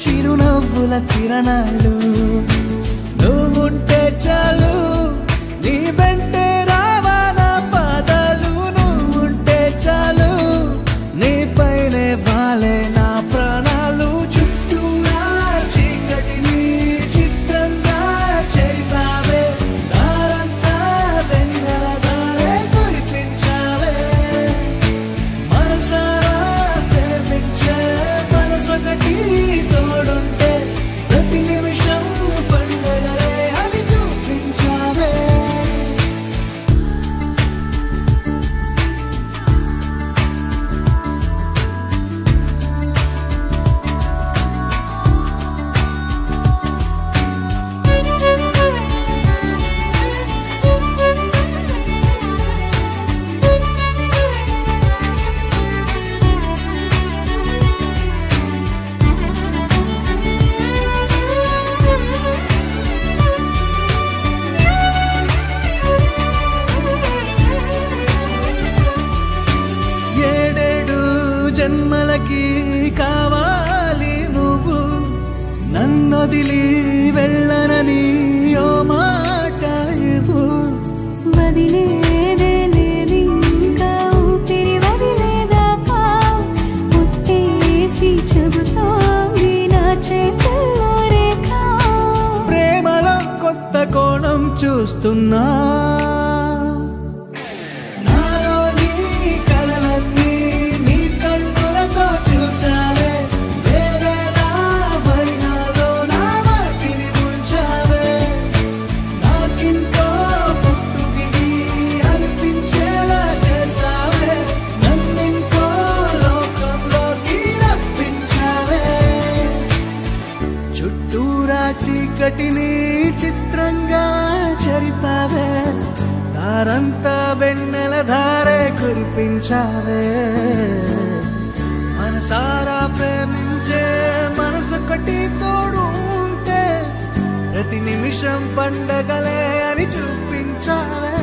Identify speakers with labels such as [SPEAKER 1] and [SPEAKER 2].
[SPEAKER 1] చిరునవ్వుల కిరణాలు నువ్వుంటే చాలు నీ వెంటే రావాలా పాదాలు నువ్వుంటే చాలు నీ పైనే వాలే నా ప్రాణాలు చుట్టూరా చీకటిని చిత్రంగా చెరిపావే దారంతా వెన్నెల దారే కురిపించావే మనసారా ప్రేమించే మనసొకటి తోడుంటే ప్రతి నిమిషం పండగలే అని చూపించావే ఏడేడు జన్మలకి కావాలి నువ్వు నన్నొదిలి వెళ్ళనని ఓ మాట ఇవ్వు
[SPEAKER 2] వదిలేదే లేదింకా ఊపిరి వదిలేదాకా పుట్టేసి చెబుతోంది నా చేతుల్లో రేఖ
[SPEAKER 1] ప్రేమలో కొత్త కోణం చూస్తున్నా నాలో నీ కలలన్నీ నీ కన్నులతో చూసావే వేరేలా మరి నాలో నా వాటిని ఉంచావే నాకింకో పుట్టుకిది అనిపించేలా చేసావే నన్నింకో లోకంలోకి రప్పించావే చుట్టూరా చీకటిని చిత్రంగా చెరిపావే దారంతా వెన్నెల ధారే కురిపించావే మనసారా ప్రేమించే మనసొకటి తోడు ఉంటే ప్రతి నిమిషం పండగలే అని చూపించావే